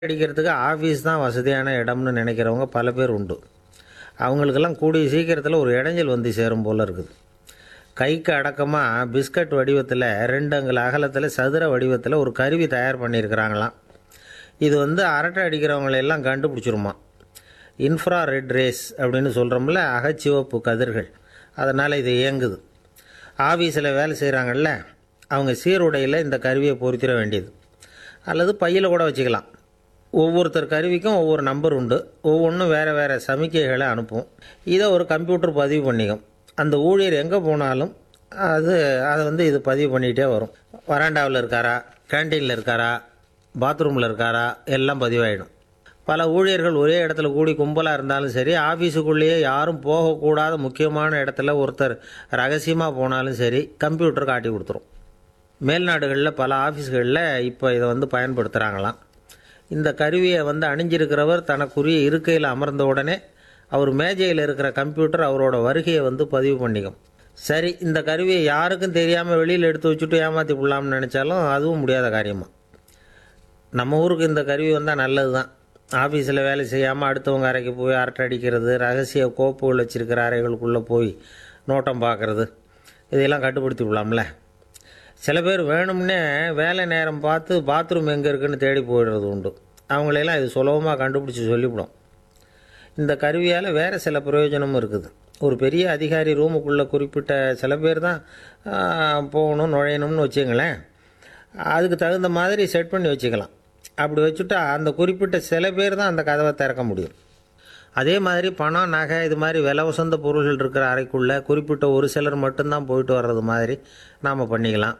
அடிக்கிறதுக்கு ஆஃபீஸ் தான் வசதியான இடம்னு நினைக்கிறவங்க பல பேர் உண்டு அவங்களுக்கெல்லாம் கூடிய சீக்கிரத்தில் ஒரு இடைஞ்சல் வந்து சேரும் போல் இருக்குது கைக்கு அடக்கமாக பிஸ்கட் வடிவத்தில் ரெண்டு அங்குல அகலத்தில் சதுர வடிவத்தில் ஒரு கருவி தயார் பண்ணியிருக்கிறாங்களாம் இது வந்து அரட்டை அடிக்கிறவங்களையெல்லாம் கண்டுபிடிச்சிருமா இன்ஃப்ரா ரெட் ரேஸ் அப்படின்னு சொல்கிறோம்ல அகச்சிவப்பு கதிர்கள் அதனால் இது இயங்குது ஆஃபீஸில் வேலை செய்கிறாங்கல்ல அவங்க சீருடையில் இந்த கருவியை பொருத்திட வேண்டியது அல்லது பையில் கூட வச்சுக்கலாம் ஒவ்வொருத்தர் கருவிக்கும் ஒவ்வொரு நம்பர் உண்டு ஒவ்வொன்றும் வேறு வேறு சமிக்கைகளை அனுப்பும் இதை ஒரு கம்ப்யூட்டர் பதிவு பண்ணிக்கும் அந்த ஊழியர் எங்கே போனாலும் அது அதை வந்து இது பதிவு பண்ணிகிட்டே வரும் வராண்டாவில் இருக்காரா கேண்டீனில் இருக்காரா பாத்ரூமில் இருக்காரா எல்லாம் பதிவாயிடும் பல ஊழியர்கள் ஒரே இடத்துல கூடி கும்பலாக இருந்தாலும் சரி ஆஃபீஸுக்குள்ளேயே யாரும் போகக்கூடாத முக்கியமான இடத்துல ஒருத்தர் ரகசியமாக போனாலும் சரி கம்ப்யூட்டர் காட்டி கொடுத்துரும் மேல்நாடுகளில் பல ஆஃபீஸ்களில் இப்போ இதை வந்து பயன்படுத்துகிறாங்களாம் இந்த கருவியை வந்து அணிஞ்சிருக்கிறவர் தனக்குரிய இருக்கையில் அமர்ந்த உடனே அவர் மேஜையில் இருக்கிற கம்ப்யூட்டர் அவரோட வருகையை வந்து பதிவு பண்ணிக்கும் சரி இந்த கருவியை யாருக்கும் தெரியாமல் வெளியில் எடுத்து வச்சுட்டு ஏமாற்றி விடலாம்னு நினச்சாலும் அதுவும் முடியாத காரியமாக நம்ம ஊருக்கு இந்த கருவி வந்தால் நல்லது தான் ஆஃபீஸில் வேலை செய்யாமல் அடுத்தவங்க அறைக்கு போய் அரட்டை அடிக்கிறது ரகசிய கோப்புகள் வச்சுருக்கிற அறைகளுக்குள்ளே போய் நோட்டம் பார்க்குறது இதையெல்லாம் கட்டுப்படுத்தி விடலாம்ல சில பேர் வேணும்னே வேலை நேரம் பார்த்து பாத்ரூம் எங்கே இருக்குன்னு தேடி போயிடுறது உண்டு அவங்களையெல்லாம் இது சுலபமாக கண்டுபிடிச்சி சொல்லிவிடும் இந்த கருவியால் வேறு சில பிரயோஜனமும் இருக்குது ஒரு பெரிய அதிகாரி ரூமுக்குள்ளே குறிப்பிட்ட சில பேர் தான் ஆ, போகணும் நுழையணும்னு வச்சுங்களேன் அதுக்கு தகுந்த மாதிரி செட் பண்ணி வச்சுக்கலாம் அப்படி வச்சுட்டா அந்த குறிப்பிட்ட சில பேர் தான் அந்த கதவை திறக்க முடியும் அதே மாதிரி பணம் நகை இது மாதிரி விலை உசந்த பொருள்கள் இருக்கிற அறைக்குள்ளே குறிப்பிட்ட ஒரு சிலர் மட்டும்தான் போயிட்டு வர்றது மாதிரி நாம் பண்ணிக்கலாம்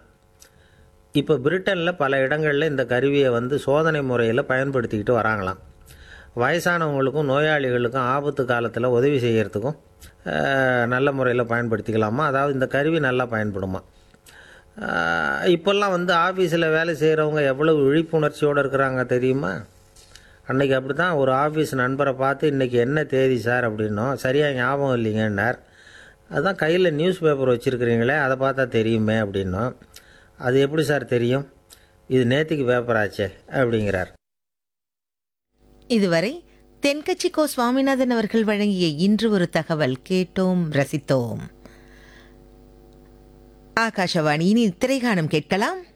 இப்போ பிரிட்டனில் பல இடங்களில் இந்த கருவியை வந்து சோதனை முறையில் பயன்படுத்திக்கிட்டு வராங்களாம் வயசானவங்களுக்கும் நோயாளிகளுக்கும் ஆபத்து காலத்தில் உதவி செய்கிறதுக்கும் அஹ், நல்ல முறையில் பயன்படுத்திக்கலாமா அதாவது இந்த கருவி நல்லா பயன்படுமா அஹ், இப்போல்லாம் வந்து ஆஃபீஸில் வேலை செய்கிறவங்க எவ்வளவு விழிப்புணர்ச்சியோடு இருக்கிறாங்க தெரியுமா அன்னைக்கு அப்படி தான் ஒரு ஆஃபீஸ் நண்பரை பார்த்து இன்றைக்கி என்ன தேதி சார் அப்படின்னோம் சரியாக ஞாபகம் இல்லைங்கன்னார் அதான் கையில் நியூஸ் பேப்பர் வச்சுருக்கிறீங்களே அதை பார்த்தா தெரியுமே அப்படின்னோம் அது எப்படி சார் தெரியும் இது நேத்திக்கு பேப்பர் ஆச்சே அப்படிங்கிறார் இதுவரை தென்கட்சி கோ சுவாமிநாதன் அவர்கள் வழங்கிய இன்று ஒரு தகவல் கேட்டோம் ரசித்தோம் ஆகாஷவாணியின் திரைகாணம் கேட்கலாம்